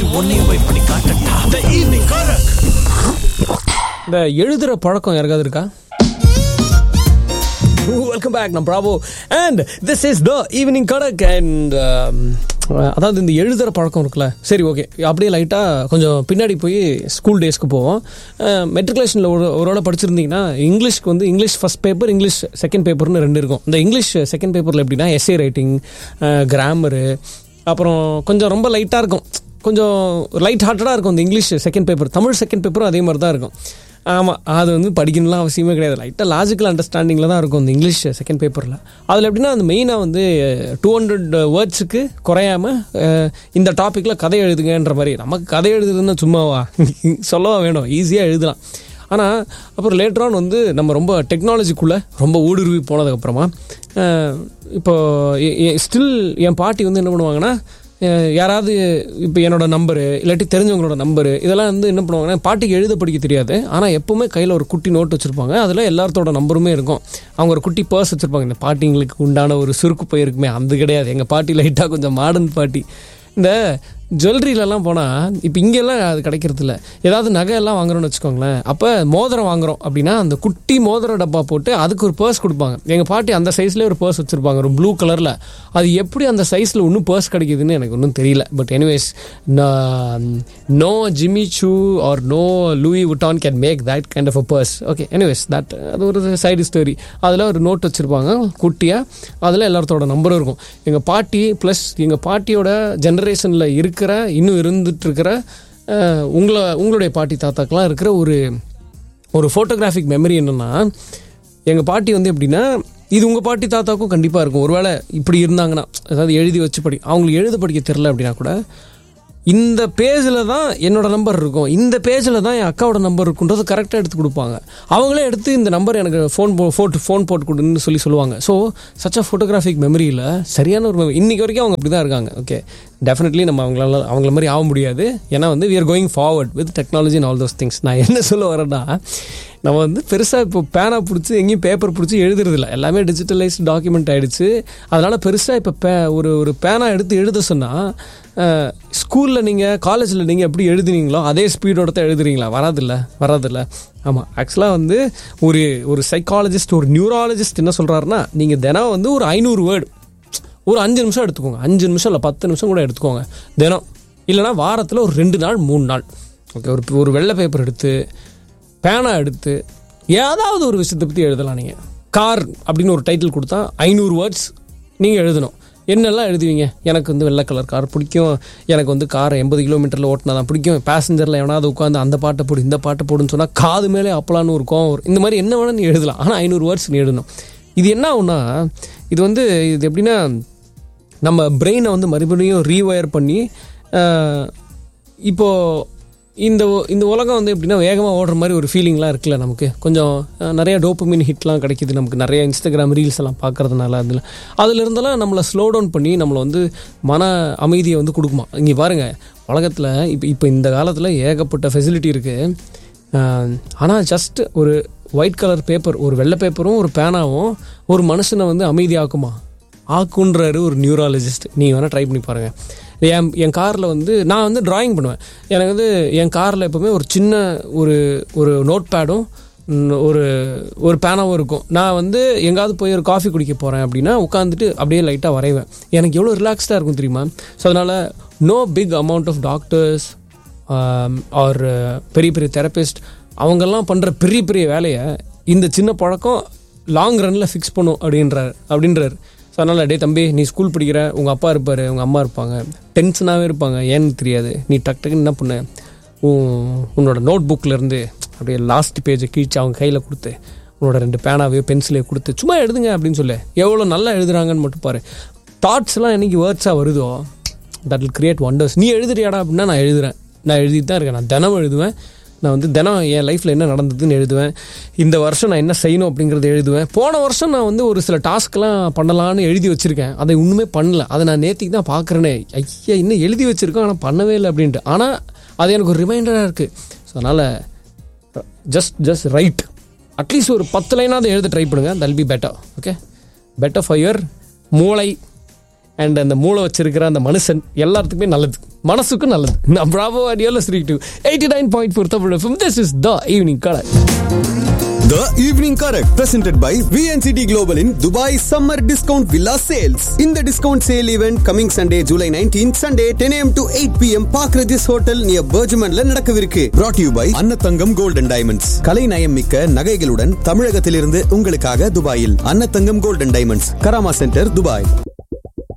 உன்னையும் போய் பண்ணி காட்டட்டா த ஈவினிங் காரக் இந்த எழுதுற பழக்கம் யாருக்காவது இருக்கா வெல்கம் பேக் நான் Bravo and this is the evening Kadak and அதாவது இந்த எழுதுகிற பழக்கம் இருக்குல்ல சரி ஓகே அப்படியே லைட்டாக கொஞ்சம் பின்னாடி போய் ஸ்கூல் டேஸ்க்கு போவோம் மெட்ரிகுலேஷனில் ஒரு ஒரு வேளை படிச்சிருந்தீங்கன்னா இங்கிலீஷ்க்கு வந்து English first paper English second பேப்பர்னு ரெண்டு இருக்கும் இந்த இங்கிலீஷ் செகண்ட் பேப்பரில் எப்படின்னா எஸ்ஏ ரைட்டிங் கிராமரு அப்புறம் கொஞ்சம் ரொம்ப லைட்டாக இருக்கும் கொஞ்சம் லைட் ஹார்ட்டடாக இருக்கும் இந்த English second paper Tamil second பேப்பரும் அதே மாதிரி தான் இருக்கும் ஆமாம் அது வந்து படிக்கணும்லாம் அவசியமே கிடையாது லைட்டாக லாஜிக்கல் அண்டர்ஸ்டாண்டிங்கில் தான் இருக்கும் இந்த இங்கிலீஷ் செகண்ட் பேப்பரில் அதில் எப்படின்னா அந்த மெயினாக வந்து டூ ஹண்ட்ரட் வேர்ட்ஸுக்கு குறையாம அஹ், இந்த டாப்பிக்கில் கதை எழுதுங்கன்ற மாதிரி நமக்கு கதை எழுதுறதுன்னா சும்மாவா சொல்லவா வேணும் ஈஸியாக எழுதலாம் ஆனால் அப்புறம் லேட்டர் ஆன் வந்து நம்ம ரொம்ப டெக்னாலஜிக்குள்ளே ரொம்ப ஊடுருவி போனதுக்கப்புறமா இப்போ ஸ்டில் என் பாட்டி வந்து என்ன பண்ணுவாங்கன்னா அஹ் யாராவது இப்போ என்னோட நம்பரு இல்லாட்டி தெரிஞ்சவங்களோட நம்பரு இதெல்லாம் வந்து என்ன பண்ணுவாங்கன்னா பாட்டிக்கு எழுத படிக்க தெரியாது ஆனால் எப்பவுமே கையில் ஒரு குட்டி நோட் வச்சுருப்பாங்க அதில் எல்லாத்தோட நம்பருமே இருக்கும் அவங்க ஒரு குட்டி பர்ஸ் வச்சுருப்பாங்க இந்த பாட்டிங்களுக்கு உண்டான ஒரு சுருக்கு பை இருக்குமே அது கிடையாது எங்கள் பாட்டி லைட்டாக கொஞ்சம் மாடர்ன் பாட்டி இந்த ஜுவல்லரியிலலாம் போனால் இப்போ இங்கெல்லாம் அது கிடைக்கிறது இல்லை ஏதாவது நகை எல்லாம் வாங்குறோம்னு வச்சுக்கோங்களேன் அப்போ மோதிரம் வாங்குறோம் அப்படின்னா அந்த குட்டி மோதிர டப்பா போட்டு அதுக்கு ஒரு பர்ஸ் கொடுப்பாங்க எங்கள் பாட்டி அந்த சைஸ்லேயே ஒரு பர்ஸ் வச்சுருப்பாங்க ஒரு ப்ளூ கலரில் அது எப்படி அந்த சைஸில் இன்னும் பர்ஸ் கிடைக்குதுன்னு எனக்கு ஒன்றும் தெரியல but anyways no Jimmy Choo or no Louis Vuitton can make that kind of a purse okay anyways that அது ஒரு சைடு ஸ்டோரி அதில் ஒரு நோட் வச்சுருப்பாங்க குட்டியாக அதில் எல்லாத்தோட நம்பரும் இருக்கும் எங்கள் பாட்டி ப்ளஸ் எங்கள் பாட்டியோட ஜெனரேஷனில் இருக்கிற இன்னும் இருந்துட்டு இருக்கிற அஹ், உங்களை உங்களுடைய பாட்டி தாத்தாக்கெலாம் இருக்கிற ஒரு ஒரு ஃபோட்டோகிராஃபிக் மெமரி என்னென்னா எங்கள் பாட்டி வந்து எப்படின்னா இது உங்கள் பாட்டி தாத்தாக்கும் கண்டிப்பாக இருக்கும் ஒருவேளை இப்படி இருந்தாங்கன்னா அதாவது எழுதி வச்சு படி அவங்களுக்கு எழுத படிக்க தெரில அப்படின்னா கூட இந்த பேஜில் தான் என்னோட நம்பர் இருக்கும் இந்த பேஜில் தான் என் அக்காவோட நம்பர் இருக்குன்றது கரெக்டாக எடுத்து கொடுப்பாங்க அவங்களே எடுத்து இந்த நம்பர் எனக்கு ஃபோன் போ ஃபோட்டு ஃபோன் போட்டு கொடுன்னு சொல்லி சொல்லுவாங்க ஸோ சச் அ ஃபோட்டோகிராஃபிக் மெமரியில் சரியான ஒரு memory. இன்னைக்கு வரைக்கும் அவங்க அப்படி தான் இருக்காங்க ஓகே டெஃபினெட்லி நம்ம அவங்களால அவங்கள மாதிரி ஆக முடியாது ஏன்னா வந்து we are going forward with technology and all those things நான் என்ன சொல்ல வரேன்னா நம்ம வந்து பெருசாக இப்போ பேனா பிடிச்சி எங்கேயும் பேப்பர் பிடிச்சி எழுதுறதில்ல எல்லாமே டிஜிட்டலைஸ்டு டாக்குமெண்ட் ஆயிடுச்சு அதனால் பெருசாக இப்போ பே ஒரு ஒரு பேனா எடுத்து எழுத சொன்னால் ஸ்கூலில் நீங்கள் காலேஜில் நீங்கள் எப்படி எழுதுனீங்களோ அதே ஸ்பீடோட தான் எழுதுறீங்களா வராதில்ல வராதில்ல ஆமாம் ஆக்சுவலாக வந்து ஒரு ஒரு சைக்காலஜிஸ்ட் ஒரு நியூராலஜிஸ்ட் என்ன சொல்கிறாருன்னா நீங்கள் தினம் வந்து ஒரு ஐநூறு வேர்டு ஒரு அஞ்சு நிமிஷம் எடுத்துக்கோங்க அஞ்சு நிமிஷம் இல்லை பத்து நிமிஷம் கூட எடுத்துக்கோங்க தினம் இல்லைனா வாரத்தில் ஒரு ரெண்டு நாள் மூணு நாள் ஓகே ஒரு ஒரு வெள்ளை பேப்பர் எடுத்து பேனா எடுத்து ஏதாவது ஒரு விஷயத்தை பற்றி எழுதலாம் நீங்கள் கார் அப்படின்னு ஒரு டைட்டில் கொடுத்தா ஐநூறு வேர்ட்ஸ் நீங்கள் எழுதணும் என்னெல்லாம் எழுதுவீங்க எனக்கு வந்து வெள்ளை கலர் கார் பிடிக்கும் எனக்கு வந்து காரை எண்பது கிலோமீட்டரில் ஓட்டினா தான் பிடிக்கும் பேசஞ்சரில் எவனாவது உட்காந்து அந்த பாட்டை போடு இந்த பாட்டை போடுன்னு சொன்னால் காது மேலே அப்பலான்னு ஒரு கோவம் வரும் இந்த மாதிரி என்ன வேணால் நீ எழுதலாம் ஆனால் ஐநூறு வேர்ட்ஸ் நீ எழுதணும் இது என்ன ஆகும்னா இது வந்து இது எப்படின்னா நம்ம பிரெயினை வந்து மறுபடியும் ரீவயர் பண்ணி அஹ், இப்போ இந்த உ- இந்த உலகம் வந்து எப்படின்னா வேகமாக ஓடுற மாதிரி ஒரு ஃபீலிங்லாம் இருக்குல்ல நமக்கு கொஞ்சம் அஹ், நிறைய டோப்பமின் ஹிட்லாம் கிடைக்குது நமக்கு நிறைய இன்ஸ்டாகிராம் ரீல்ஸ் எல்லாம் பார்க்கறதுனால அதில் அதில் இருந்தெல்லாம் நம்மளை ஸ்லோ டவுன் பண்ணி நம்மளை வந்து மன அமைதியை வந்து கொடுக்குமா இங்கே பாருங்கள் உலகத்தில் இப்போ இப்போ இந்த காலத்தில் ஏகப்பட்ட ஃபெசிலிட்டி இருக்குது ஆனால் ஜஸ்ட் ஒரு ஒயிட் கலர் பேப்பர் ஒரு வெள்ளை பேப்பரும் ஒரு பேனாவும் ஒரு மனுஷனை வந்து அமைதியாக்குமா ஆக்குன்றாரு ஒரு நியூராலஜிஸ்ட் நீங்கள் வேணால் ட்ரை பண்ணி பாருங்கள் என் என் காரில் வந்து நான் வந்து டிராயிங் பண்ணுவேன் எனக்கு வந்து என் காரில் எப்போவுமே ஒரு சின்ன ஒரு ஒரு நோட் பேடும் ஒரு ஒரு பேனாவும் இருக்கும் நான் வந்து எங்காவது போய் ஒரு காஃபி குடிக்க போகிறேன் அப்படின்னா உட்காந்துட்டு அப்படியே லைட்டாக வரைவேன் எனக்கு எவ்வளோ ரிலாக்ஸ்டாக இருக்கும் தெரியுமா ஸோ அதனால் no big amount of doctors are பெரிய பெரிய தெரபிஸ்ட் அவங்கெல்லாம் பண்ணுற பெரிய பெரிய வேலையை இந்த சின்ன பழக்கம் லாங் ரன்னில் ஃபிக்ஸ் பண்ணும் அப்படின்றார் அப்படின்றார் ஸோ அதனால் டே தம்பி நீ ஸ்கூல் படிக்கிற உங்கள் அப்பா இருப்பார் உங்கள் அம்மா இருப்பாங்க டென்ஷனாகவே இருப்பாங்க ஏன்னு தெரியாது நீ டக் டக்குன்னு என்ன பண்ண உன் உன்னோட நோட் புக்லேருந்து அப்படியே லாஸ்ட் பேஜை கிழிச்சு அவங்க கையில் கொடுத்து உன்னோட ரெண்டு பேனாவையோ பென்சிலையோ கொடுத்து சும்மா எழுதுங்க அப்படின்னு சொல்லு எவ்வளோ நல்லா எழுதுறாங்கன்னு மட்டும் பாரு தாட்ஸ்லாம் என்னைக்கு வேர்ட்ஸாக வருதோ தட் will கிரியேட் wonders நீ எழுதுறியாடா அப்படின்னா நான் எழுதுறேன் நான் எழுதிட்டு தான் இருக்கேன் நான் தினம் எழுதுவேன் நான் வந்து தினம் என் லைஃப்பில் என்ன நடந்ததுன்னு எழுதுவேன் இந்த வருஷம் நான் என்ன செய்யணும் அப்படிங்கிறத எழுதுவேன் போன வருஷம் நான் வந்து ஒரு சில டாஸ்க்லாம் பண்ணலான்னு எழுதி வச்சுருக்கேன் அதை ஒன்றுமே பண்ணல அதை நான் நேற்றுக்கு தான் பார்க்குறேனே ஐயா இன்னும் எழுதி வச்சுருக்கோம் ஆனால் பண்ணவே இல்லை அப்படின்ட்டு ஆனால் அது எனக்கு ஒரு ரிமைண்டராக இருக்குது ஸோ அதனால் ஜஸ்ட் ஜஸ்ட் ரைட் அட்லீஸ்ட் ஒரு பத்து லைனாவது எழுத ட்ரை பண்ணுங்கள் it'll be better okay better for your மூளை அண்ட் அந்த மூளை வச்சிருக்கிற அந்த மனுஷன் எல்லாத்துக்குமே நல்லது மனசுக்கும் நல்லது நான் பிராவோ அடியோல ஸ்ரீ two eighty nine point four Tamil this is the evening கடை The Evening Correct presented by VNCT Global in Dubai Summer Discount Villa Sales. In the discount sale event coming Sunday, July 19th, Sunday 10 a.m. to 8 p.m. Park Regis Hotel near Bergmanல நடக்கவிருக்கு. Brought to you by Annathangam Gold and Diamonds. கலை நயம் மிக்க நகைகளுடன் தமிழகத்திலிருந்து உங்களுக்காக துபாயில் Annathangam Gold and Diamonds, Karama சென்டர், துபாய்.